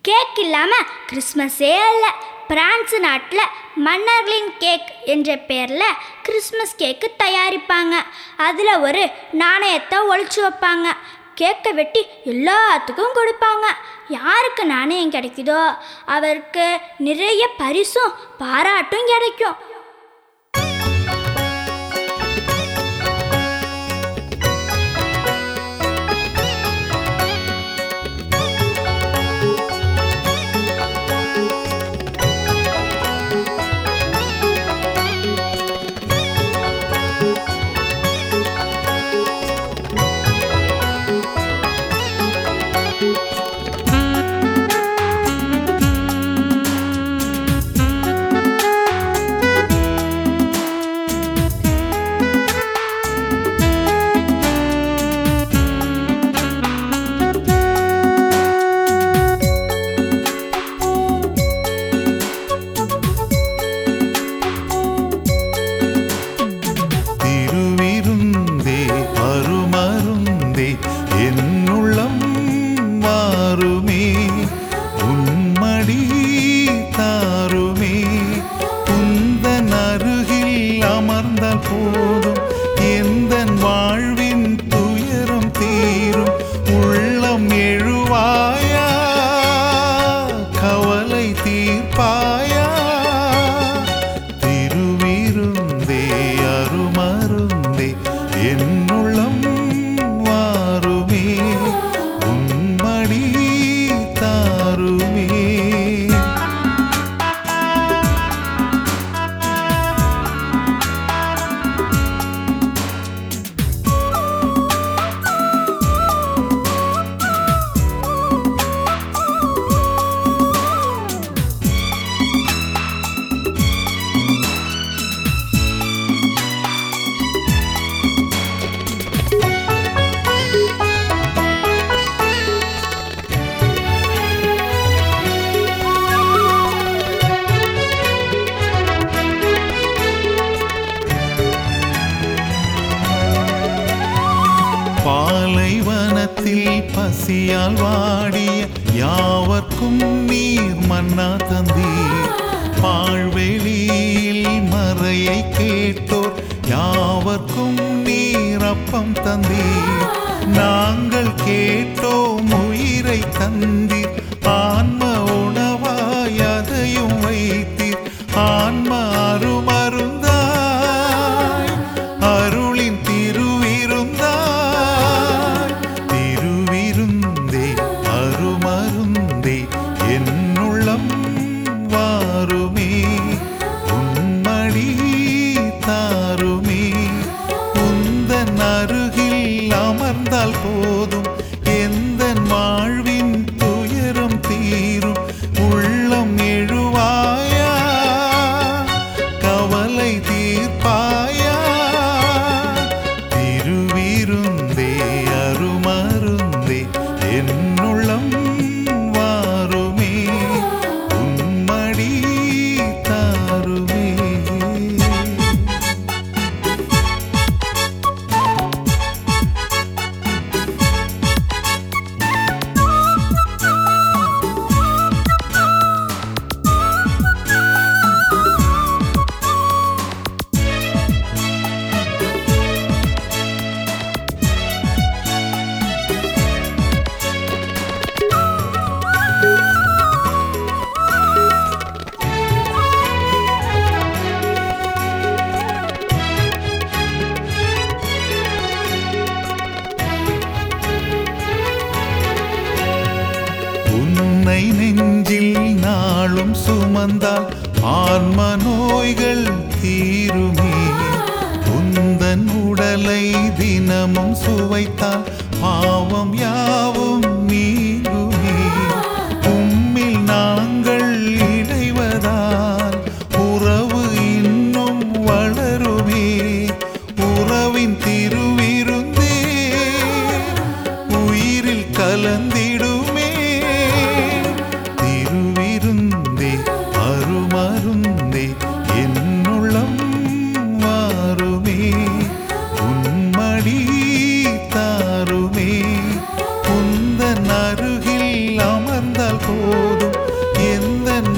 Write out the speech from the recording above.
cake இல்லாமல் கிறிஸ்மஸே இல்லை France நாட்டில் மன்னர்களின் கேக் என்ற பேரில் கிறிஸ்மஸ் கேக்கு தயாரிப்பாங்க அதில் ஒரு நாணயத்தை ஒழிச்சு வைப்பாங்க கேக்கை வெட்டி எல்லாத்துக்கும் கொடுப்பாங்க யாருக்கு நாணயம் கிடைக்குதோ அவருக்கு நிறைய பரிசும் பாராட்டும் கிடைக்கும் திருவிருந்தே அருமருந்தே என்னுள்ளம் வாருமே உன்மடி தாருமே உந்தன் அருகில் அமர்ந்தால் போதும் எந்தன் வாழ்வின் துயரம் தீரும் உள்ளம் எழுவாயா கவலை தீர்ப்பாயா திருவிருந்தே அருமருந்தே என்னுள்ளம் வாருமே உன்மடி தாருமே பாலைவனத்தில் பசியால் வாடிய யாவர்க்கும் நீர் மன்னா தந்தீர் பாழ்வெளியில் மறையை கேட்டோர் யாவர்க்கும் நீர் அப்பம் தந்தீர் நாங்கள் கேட்டோம் உயிரை தந்தீர் ஆன்ம உணவாய் அதையும் வைத்தீர் ஆன்ம அருமருந்தாய் அருளின் திருவிருந்தாய் திருவிருந்தே அருமருந்தே என்னுள்ளம் வாருமே உன்மடி தாருமே உந்தன் அருகில் அமர்ந்தால் போதும் எந்தன் வாழ்வின் துயரம் தீரும் உள்ளம் எழுவாயா கவலை தீர்ப்பாயா திருவிருந்தே அருமருந்தே என்னுள்ளம் வாருமே உன்மடி தாருமே உன்னை நெஞ்சில் நாளும் சுமந்தால் ஆன்ம நோய்கள் தீருமே உந்தன் உடலை தினமும் சுவைத்தால் பாவம் யாவும் நீங்குமே உம்மில் நாங்கள் இணைவதால் உறவு இன்னும் வளருமே உறவின் திருவிருந்தே உயிரில் கலந்திடுமே திருவிருந்தே அருமருந்தே என்னுள்ளம் வாருமே உன்மடி தாருமே உந்தன் போதும் எந்த